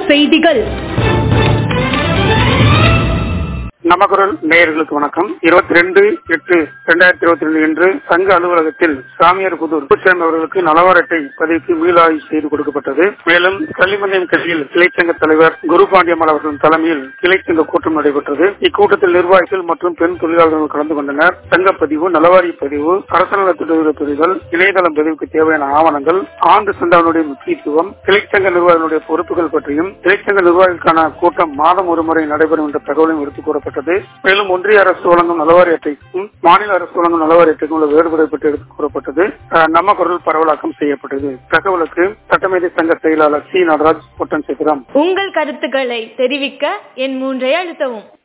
செய்திகள் நமக்குரல் நேயர்களுக்கு வணக்கம் இருபத்தி ரெண்டு எட்டு இரண்டாயிரத்தி இருபத்தி ரெண்டு இன்று சங்க அலுவலகத்தில் சாமியார் புதூர் பூச்சாமி அவர்களுக்கு நலவார அட்டை பதிவுக்கு மீளாய்வு செய்து கொடுக்கப்பட்டது மேலும் கல்விமந்தியம் கட்சியில் கிளைச்சங்க தலைவர் குரு பாண்டியம்மாள் அவர்களின் தலைமையில் கிளைச்சங்க கூட்டம் நடைபெற்றது இக்கூட்டத்தில் நிர்வாகிகள் மற்றும் பெண் தொழிலாளர்கள் கலந்து கொண்டனர் சங்க பதிவு நலவாரி பதிவு அரசநல திட்ட பதிவுகள் இணையதளம் பதிவுக்கு தேவையான ஆவணங்கள் ஆண்டு சந்தாவினுடைய முக்கியத்துவம் கிளைச்சங்க நிர்வாகிகளுடைய பொறுப்புகள் பற்றியும் கிளைச்சங்க நிர்வாகிகளுக்கான கூட்டம் மாதம் ஒரு முறை நடைபெறும் என்ற தகவலும் எடுத்துக் கூறப்பட்டது மேலும் ஒன்றிய அரசு வழங்கும் நலவாரி அட்டைக்கும் மாநில அரசு வழங்கும் நலவாரி அட்டைக்கும் உள்ள வேறுபாடு பற்றி எடுத்துக் கூறப்பட்டது அஹ், நம்ம குரல் பரவலாக்கம் செய்யப்பட்டது தகவலுக்கு சட்டமேதை சங்க செயலாளர் சி நடராஜ் பொட்டன் சேகரம் உங்கள் கருத்துக்களை தெரிவிக்க என் மூன்றை அழுத்தவும்